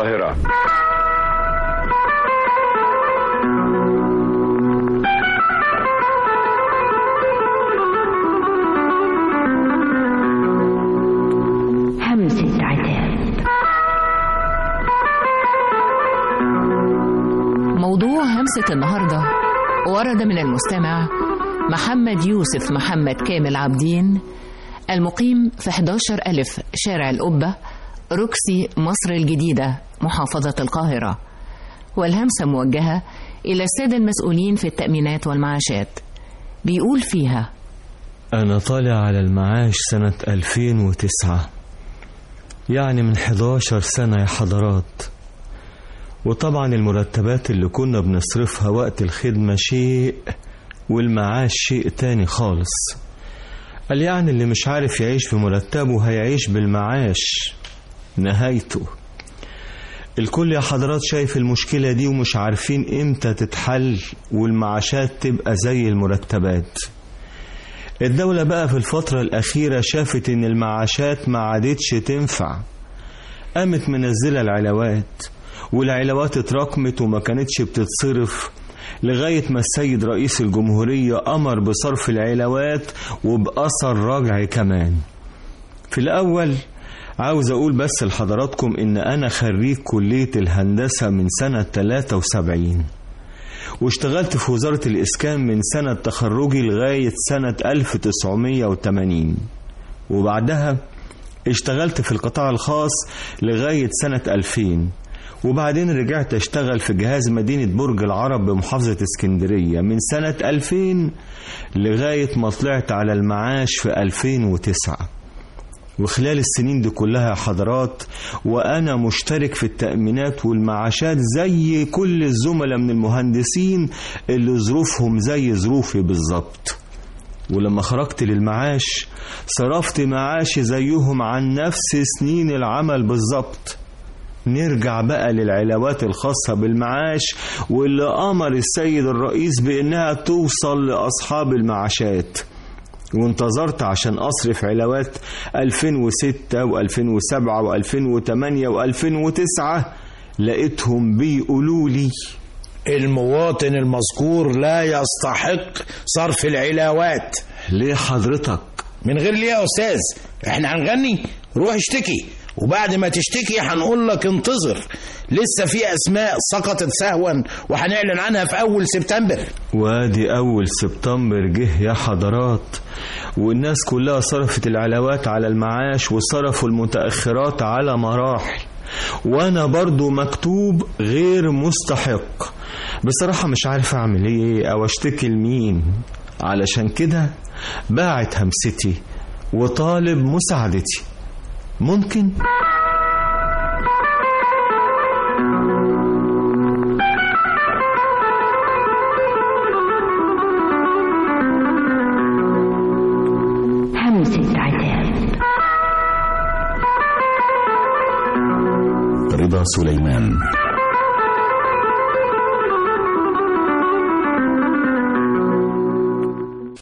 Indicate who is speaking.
Speaker 1: القاهرة
Speaker 2: همسة عتاب
Speaker 3: موضوع همسة النهاردة ورد من المستمع محمد يوسف محمد كامل عابدين المقيم في 11 ألف شارع القبة روكسي مصر الجديدة محافظة القاهرة والهمسة موجهة إلى السادة المسؤولين في التأمينات والمعاشات بيقول فيها
Speaker 4: أنا طالع على المعاش سنة 2009 يعني من 11 سنة يا حضرات وطبعا المرتبات اللي كنا بنصرفها وقت الخدمة شيء والمعاش شيء تاني خالص قال يعني اللي مش عارف يعيش بمرتبه هيعيش بالمعاش نهايته الكل يا حضرات شايف المشكلة دي ومش عارفين امتى تتحل والمعاشات تبقى زي المرتبات الدولة بقى في الفترة الأخيرة شافت إن المعاشات ما عادتش تنفع قامت منزلة العلاوات والعلاوات اتراكمت وما كانتش بتتصرف لغاية ما السيد رئيس الجمهورية أمر بصرف العلاوات وبأثر رجعي كمان في الأول عاوز أقول بس لحضراتكم إن أنا خريج كلية الهندسة من سنة 73 واشتغلت في وزارة الإسكان من سنة تخرجي لغاية سنة 1980 وبعدها اشتغلت في القطاع الخاص لغاية سنة 2000 وبعدين رجعت اشتغل في جهاز مدينة برج العرب بمحافظة اسكندرية من سنة 2000 لغاية ما طلعت على المعاش في 2009 وخلال السنين دي كلها يا حضرات وأنا مشترك في التأمينات والمعاشات زي كل الزملاء من المهندسين اللي ظروفهم زي ظروفي بالظبط ولما خرجت للمعاش صرفت معاشي زيهم عن نفس سنين العمل بالظبط نرجع بقى للعلاوات الخاصة بالمعاش واللي أمر السيد الرئيس بإنها توصل لأصحاب المعاشات وانتظرت عشان أصرف علاوات 2006 و2007 و2008 و2009 لقيتهم بيقولوا لي
Speaker 5: المواطن المذكور لا يستحق صرف العلاوات
Speaker 4: ليه حضرتك
Speaker 5: من غير ليه يا أستاذ احنا هنغني روح اشتكي وبعد ما تشتكي هنقول لك انتظر لسه في اسماء سقطت سهوا وهنعلن عنها في اول سبتمبر
Speaker 4: وادي أول سبتمبر جه يا حضرات والناس كلها صرفت العلاوات على المعاش وصرفوا المتأخرات على مراحل وأنا برضو مكتوب غير مستحق بصراحة مش عارف أعمل إيه أو أشتكي لمين علشان كده باعت همستي وطالب مساعدتي ممكن؟
Speaker 2: همسة عتاب
Speaker 6: رضا سليمان